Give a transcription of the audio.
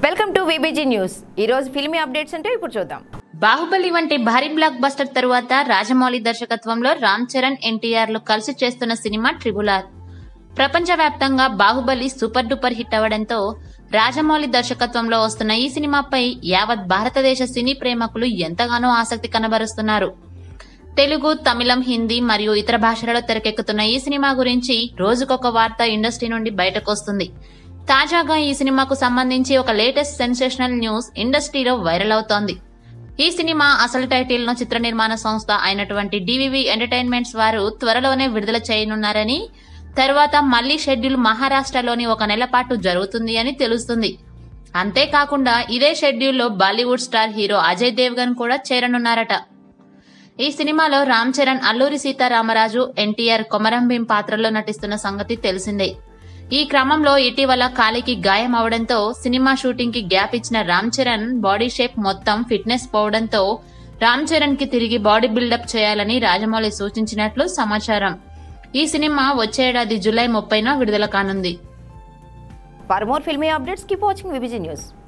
welcome to VBG news ఈ రోజు filmy updates అంటే ఇప్పుడు చూద్దాం బాహుబలి వంటి భారీ బ్లాక్ బస్టర్ తరువాత రాజమౌళి దర్శకత్వంలో రామ్ చరణ్ ఎన్టీఆర్ లు కలిసి చేస్తున్న సినిమా ట్రిబుల్ ఆర్ ప్రపంచవ్యాప్తంగా బాహుబలి సూపర్ డూపర్ హిట్ అవ్వడంతో రాజమౌళి దర్శకత్వంలో వస్తున్న ఈ సినిమాపై యావత్ భారతదేశ సినీ ప్రేమకులు ఎంతగానో ఆసక్తి కనబరుస్తున్నారు తెలుగు తమిళం హిందీ మరియు ఇతర భాషలలో తెరకెక్కుతున్న ఈ సినిమా గురించి రోజుకొక వార్త ఇండస్ట్రీ నుండి బయటకొస్తుంది తాజాగా ఈ సినిమాకు సంబంధించి ఒక లేటెస్ట్ సెన్సేషనల్ న్యూస్ ఇండస్ట్రీలో వైరల్ అవుతోంది ఈ సినిమా అసలు టైటిల్ ను చిత్ర నిర్మాణ సంస్థ అయినటువంటి డివివి ఎంటర్టైన్మెంట్స్ వారు త్వరలోనే విడుదల చేయనున్నారని తర్వాత మళ్లీ షెడ్యూల్ మహారాష్ట్రలోని ఒక నెల పాటు జరుగుతుంది అని తెలుస్తుంది అంతేకాకుండా ఇదే షెడ్యూల్లో Bollywood star hero Ajay Devgn కూడా చేరనున్నారట ఈ సినిమాలో రామ్ చరణ్ అల్లూరి సీతారామరాజు ఎన్టీఆర్ కొమరంభీం పాత్రలో నటిస్తున్న సంగతి తెలిసిందే ఈ క్రమంలో ఇటీవల కాలికి గాయం అవడంతో సినిమా షూటింగ్ కి గ్యాప్ ఇచ్చిన రామ్ చరణ్ బాడీ షేప్ మొత్తం ఫిట్నెస్ పోవడంతో రామ్ చరణ్ కి తిరిగి బాడీ బిల్డప్ చేయాలని రాజమౌళి సూచించినట్లు సమాచారం ఈ సినిమా వచ్చే ఏడాది జూలై ముప్పైన విడుదల కానుంది for more filmy updates keep watching VBG news